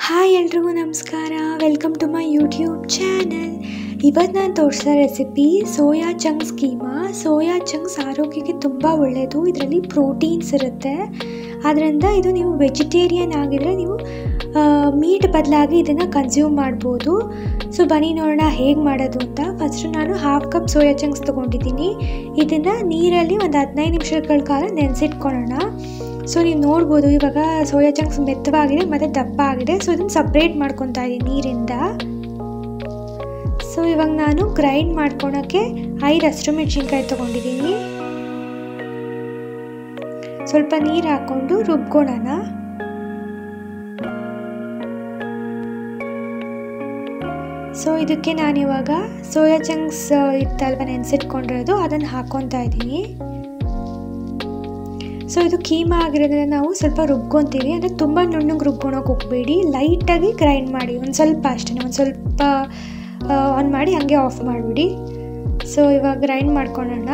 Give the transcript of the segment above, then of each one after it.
hi ಎಲ್ರಿಗೂ ನಮಸ್ಕಾರ welcome to my YouTube channel ಇವತ್ತು ನಾನು ತೋರಿಸೋ recipe soya chunks keema soya chunks ಆರೋಗ್ಯಕ್ಕೆ ತುಂಬ ಒಳ್ಳೆಯದು ಇದರಲ್ಲಿ ಪ್ರೋಟೀನ್ಸ್ ಇರುತ್ತೆ ಆದ್ದರಿಂದ ಇದು ನೀವು ವೆಜಿಟೇರಿಯನ್ ಆಗಿದರೆ ನೀವು ಮೀಟ್ ಬದಲಾಗಿ ಇದನ್ನು ಕನ್ಸ್ಯೂಮ್ ಮಾಡ್ಬೋದು ಸೊ ಬನ್ನಿ ನೋಡೋಣ ಹೇಗೆ ಮಾಡೋದು ಅಂತ ಫಸ್ಟು ನಾನು ಹಾಫ್ ಕಪ್ ಸೋಯಾ ಚಂಕ್ಸ್ ತೊಗೊಂಡಿದ್ದೀನಿ ಇದನ್ನು ನೀರಲ್ಲಿ ಒಂದು ಹದಿನೈದು ನಿಮಿಷಗಳ ಕಾಲ ನೆನೆಸಿಟ್ಕೊಳ್ಳೋಣ ಸೊ ನೀವು ನೋಡ್ಬೋದು ಇವಾಗ ಸೋಯಾ ಚಂಕ್ಸ್ ಮೆತ್ತವಾಗಿದೆ ಮತ್ತು ದಪ್ಪ ಆಗಿದೆ ಸೊ ಇದನ್ನು ಸಪ್ರೇಟ್ ಮಾಡ್ಕೊತಾ ಇದ್ದೀನಿ ನೀರಿಂದ ಸೊ ಇವಾಗ ನಾನು ಗ್ರೈಂಡ್ ಮಾಡ್ಕೊಳಕ್ಕೆ ಐದು ಹಸಿರು ಮೆಣಸಿನ್ಕಾಯಿ ತೊಗೊಂಡಿದ್ದೀನಿ ಸ್ವಲ್ಪ ನೀರು ಹಾಕ್ಕೊಂಡು ರುಬ್ಕೊಳ್ಳೋಣ ಸೊ ಇದಕ್ಕೆ ನಾನಿವಾಗ ಸೋಯಾ ಚಂಕ್ಸ್ ಇತ್ತಲ್ವ ನೆನೆಸಿಟ್ಕೊಂಡಿರೋದು ಅದನ್ನು ಹಾಕ್ಕೊತಾ ಇದ್ದೀನಿ ಸೊ ಇದು ಕೀಮಾ ಆಗಿರೋದ್ರಿಂದ ನಾವು ಸ್ವಲ್ಪ ರುಬ್ಕೊತೀವಿ ಅಂದರೆ ತುಂಬ ನುಣ್ಣಗೆ ರುಬ್ಕೊಳಕ್ಕೆ ಹೋಗಬೇಡಿ ಲೈಟಾಗಿ ಗ್ರೈಂಡ್ ಮಾಡಿ ಒಂದು ಸ್ವಲ್ಪ ಅಷ್ಟೇ ಒಂದು ಸ್ವಲ್ಪ ಆನ್ ಮಾಡಿ ಹಾಗೆ ಆಫ್ ಮಾಡಿಬಿಡಿ ಸೊ ಇವಾಗ ಗ್ರೈಂಡ್ ಮಾಡ್ಕೊಳ್ಳೋಣ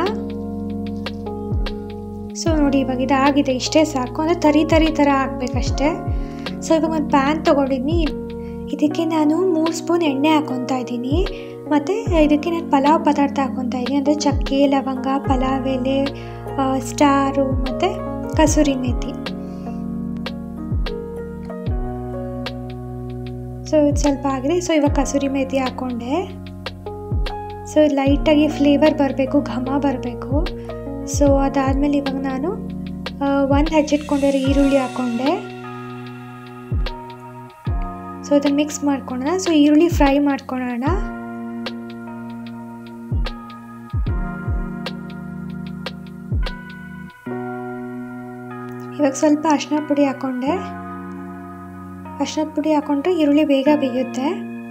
ಸೊ ನೋಡಿ ಇವಾಗ ಇದಾಗಿದೆ ಇಷ್ಟೇ ಸಾಕು ಅಂದರೆ ತರಿ ತರಿ ಥರ ಹಾಕ್ಬೇಕಷ್ಟೆ ಸೊ ಇವಾಗ ಒಂದು ಪ್ಯಾನ್ ತೊಗೊಂಡಿದ್ದೀನಿ ಇದಕ್ಕೆ ನಾನು ಮೂರು ಸ್ಪೂನ್ ಎಣ್ಣೆ ಹಾಕ್ಕೊತಾ ಇದ್ದೀನಿ ಮತ್ತು ಇದಕ್ಕೆ ನಾನು ಪಲಾವ್ ಪದಾರ್ಥ ಹಾಕ್ಕೊತಾ ಇದ್ದೀನಿ ಅಂದರೆ ಚಕ್ಕೆ ಲವಂಗ ಪಲಾವ್ ಎಲೆ ಸ್ಟಾರು ಮತ್ತು ಕಸೂರಿ ಮೇಥಿ ಸೊ ಇದು ಸ್ವಲ್ಪ ಆಗಿದೆ ಸೊ ಇವಾಗ ಕಸೂರಿ ಮೇಥಿ ಹಾಕ್ಕೊಂಡೆ ಸೊ ಲೈಟಾಗಿ ಫ್ಲೇವರ್ ಬರಬೇಕು ಘಮ ಬರಬೇಕು ಸೊ ಅದಾದಮೇಲೆ ಇವಾಗ ನಾನು ಒಂದು ಹಚ್ಚಿಟ್ಕೊಂಡಿರೋ ಈರುಳ್ಳಿ ಹಾಕ್ಕೊಂಡೆ ಸೊ ಅದನ್ನು ಮಿಕ್ಸ್ ಮಾಡ್ಕೊಳ್ಳೋಣ ಸೊ ಈರುಳ್ಳಿ ಫ್ರೈ ಮಾಡ್ಕೊಳ್ಳೋಣ ಇವಾಗ ಸ್ವಲ್ಪ ಅರ್ಶಿನ ಪುಡಿ ಹಾಕ್ಕೊಂಡೆ ಅರ್ಶಿನದ ಪುಡಿ ಹಾಕ್ಕೊಂಡ್ರೆ ಈರುಳ್ಳಿ ಬೇಗ ಬೇಯುತ್ತೆ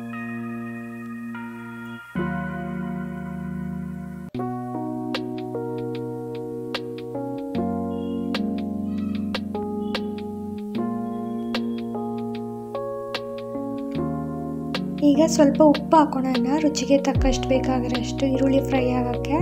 ಈಗ ಸ್ವಲ್ಪ ಉಪ್ಪು ಹಾಕೋಣ ರುಚಿಗೆ ತಕ್ಕಷ್ಟು ಬೇಕಾಗಿರೋಷ್ಟು ಈರುಳ್ಳಿ ಫ್ರೈ ಆಗೋಕ್ಕೆ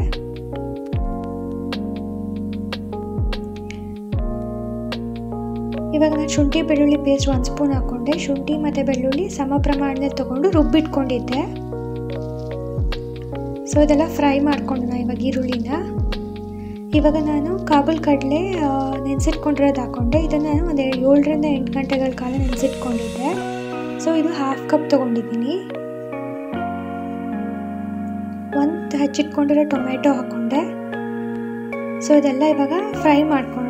ಇವಾಗ ನಾನು ಶುಂಠಿ ಬೆಳ್ಳುಳ್ಳಿ ಪೇಸ್ಟ್ ಒಂದು ಸ್ಪೂನ್ ಹಾಕ್ಕೊಂಡೆ ಶುಂಠಿ ಮತ್ತು ಬೆಳ್ಳುಳ್ಳಿ ಸಮ ಪ್ರಮಾಣದಲ್ಲಿ ತೊಗೊಂಡು ರುಬ್ಬಿಟ್ಕೊಂಡಿದ್ದೆ ಸೊ ಇದೆಲ್ಲ ಫ್ರೈ ಮಾಡ್ಕೊಂಡೋಣ ಇವಾಗ ಈರುಳ್ಳಿನ ಇವಾಗ ನಾನು ಕಾಬೂಲ್ ಕಡಲೆ ನೆನೆಸಿಟ್ಕೊಂಡಿರೋದು ಹಾಕ್ಕೊಂಡೆ ಇದನ್ನು ನಾನು ಒಂದು ಏಳರಿಂದ ಎಂಟು ಗಂಟೆಗಳ ಕಾಲ ನೆನೆಸಿಟ್ಕೊಂಡಿದ್ದೆ ಸೊ ಇದು ಹಾಫ್ ಕಪ್ ತೊಗೊಂಡಿದ್ದೀನಿ ಒಂದು ಹಚ್ಚಿಟ್ಕೊಂಡಿರೋ ಟೊಮೆಟೊ ಹಾಕ್ಕೊಂಡೆ ಸೊ ಇದೆಲ್ಲ ಇವಾಗ ಫ್ರೈ ಮಾಡ್ಕೊಳ್ಳೋಣ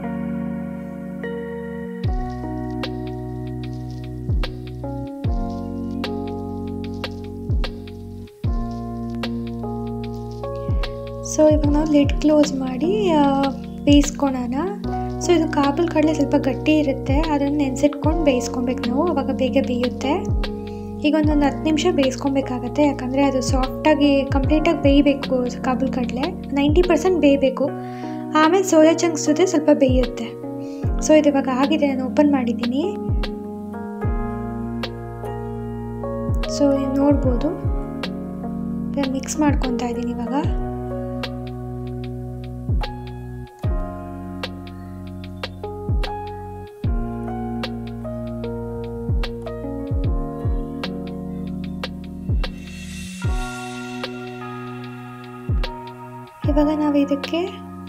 ಸೊ ಇವಾಗ ನಾವು ಲಿಡ್ ಕ್ಲೋಸ್ ಮಾಡಿ ಬೇಯಿಸ್ಕೊಳೋಣ ಸೊ ಇದು ಕಾಬೂಲ್ ಕಡಲೆ ಸ್ವಲ್ಪ ಗಟ್ಟಿ ಇರುತ್ತೆ ಅದನ್ನು ನೆನೆಸಿಟ್ಕೊಂಡು ಬೇಯಿಸ್ಕೊಬೇಕು ನಾವು ಅವಾಗ ಬೇಗ ಬೇಯುತ್ತೆ ಈಗ ಒಂದೊಂದು ಹತ್ತು ನಿಮಿಷ ಬೇಯಿಸ್ಕೊಬೇಕಾಗತ್ತೆ ಯಾಕಂದರೆ ಅದು ಸಾಫ್ಟಾಗಿ ಕಂಪ್ಲೀಟಾಗಿ ಬೇಯಬೇಕು ಕಾಬೂಲ್ ಕಡಲೆ ನೈಂಟಿ ಪರ್ಸೆಂಟ್ ಬೇಯಬೇಕು ಆಮೇಲೆ ಸೋಯಾ ಚಂಕ್ಸ್ ಜೊತೆ ಸ್ವಲ್ಪ ಬೇಯುತ್ತೆ ಸೊ ಇದು ಇವಾಗ ಆಗಿದೆ ನಾನು ಓಪನ್ ಮಾಡಿದ್ದೀನಿ ಸೊ ನೋಡ್ಬೋದು ಮಿಕ್ಸ್ ಮಾಡ್ಕೊತಾ ಇದ್ದೀನಿ ಇವಾಗ ಇವಾಗ ನಾವು ಇದಕ್ಕೆ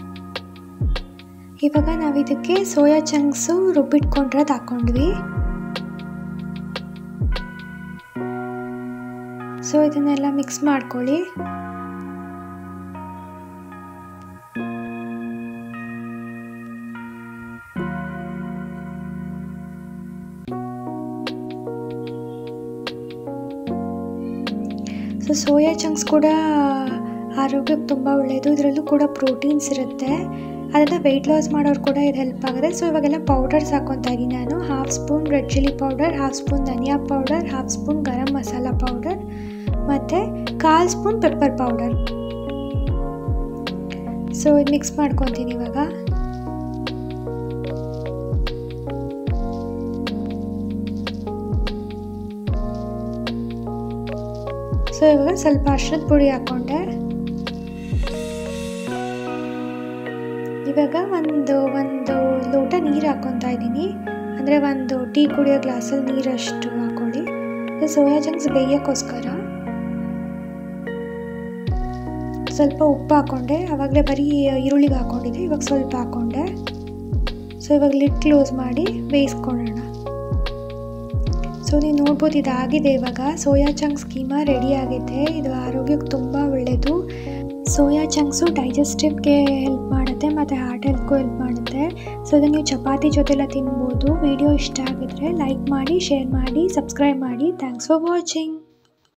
ಇವಾಗ ನಾವು ಇದಕ್ಕೆ ಸೋಯಾ ಚಂಕ್ಸು ರುಬ್ಬಿಟ್ಕೊಂಡಿರೋದು ಹಾಕ್ಕೊಂಡ್ವಿ ಸೊ ಇದನ್ನೆಲ್ಲ ಮಿಕ್ಸ್ ಮಾಡ್ಕೊಳ್ಳಿ ಸೊ ಸೋಯಾ ಚಂಕ್ಸ್ ಕೂಡ ಆರೋಗ್ಯಕ್ಕೆ ತುಂಬ ಒಳ್ಳೆಯದು ಇದರಲ್ಲೂ ಕೂಡ ಪ್ರೋಟೀನ್ಸ್ ಇರುತ್ತೆ ಅದೆಲ್ಲ ವೆಯ್ಟ್ ಲಾಸ್ ಮಾಡೋರು ಕೂಡ ಇದು ಹೆಲ್ಪ್ ಆಗುತ್ತೆ ಸೊ ಇವಾಗೆಲ್ಲ ಪೌಡರ್ಸ್ ಹಾಕ್ಕೊತಾ ಇದ್ದೀನಿ ನಾನು half spoon red chilli powder half spoon dhania powder half spoon garam masala powder ಮತ್ತು ಕಾಲು ಸ್ಪೂನ್ ಪೆಪ್ಪರ್ ಪೌಡರ್ ಸೊ ಇದು ಮಿಕ್ಸ್ ಮಾಡ್ಕೊತೀನಿ ಇವಾಗ ಸೊ ಇವಾಗ ಸ್ವಲ್ಪ ಅರ್ಶಿನದ ಪುಡಿ ಹಾಕ್ಕೊಂಡೆ ಇವಾಗ ಒಂದು ಒಂದು ಲೋಟ ನೀರು ಹಾಕ್ಕೊತಾ ಇದ್ದೀನಿ ಅಂದರೆ ಒಂದು ಟೀ ಕುಡಿಯೋ ಗ್ಲಾಸಲ್ಲಿ ನೀರಷ್ಟು ಹಾಕೊಳ್ಳಿ ಸೋಯಾ ಚಂಕ್ಸ್ ಬೇಯೋಕ್ಕೋಸ್ಕರ ಸ್ವಲ್ಪ ಉಪ್ಪು ಹಾಕ್ಕೊಂಡೆ ಆವಾಗಲೇ ಬರೀ ಈರುಳ್ಳಿಗೆ ಹಾಕ್ಕೊಂಡಿದ್ದೆ ಇವಾಗ ಸ್ವಲ್ಪ ಹಾಕ್ಕೊಂಡೆ ಸೊ ಇವಾಗ ಲಿಡ್ ಕ್ಲೋಸ್ ಮಾಡಿ ಬೇಯಿಸ್ಕೊಳ್ಳೋಣ ಸೊ ನೀವು ನೋಡ್ಬೋದು ಇದಾಗಿದೆ ಇವಾಗ ಸೋಯಾ ಚಂಕ್ಸ್ ಕೀಮಾ ರೆಡಿ ಆಗಿದೆ ಇದು ಆರೋಗ್ಯಕ್ಕೆ ತುಂಬ ಒಳ್ಳೆಯದು ಸೋಯಾ ಚಂಕ್ಸು ಡೈಜೆಸ್ಟಿವ್ಗೆ ಹೆಲ್ಪ್ ಮಾಡುತ್ತೆ ಮತ್ತು ಹಾರ್ಟ್ ಹೆಲ್ತ್ಗೂ ಹೆಲ್ಪ್ ಮಾಡುತ್ತೆ ಸೊ ಇದನ್ನು ನೀವು ಚಪಾತಿ ಜೊತೆಲ್ಲ ತಿನ್ಬೋದು ವಿಡಿಯೋ ಇಷ್ಟ ಆಗಿದ್ರೆ ಲೈಕ್ ಮಾಡಿ ಶೇರ್ ಮಾಡಿ ಸಬ್ಸ್ಕ್ರೈಬ್ ಮಾಡಿ ಥ್ಯಾಂಕ್ಸ್ ಫಾರ್ ವಾಚಿಂಗ್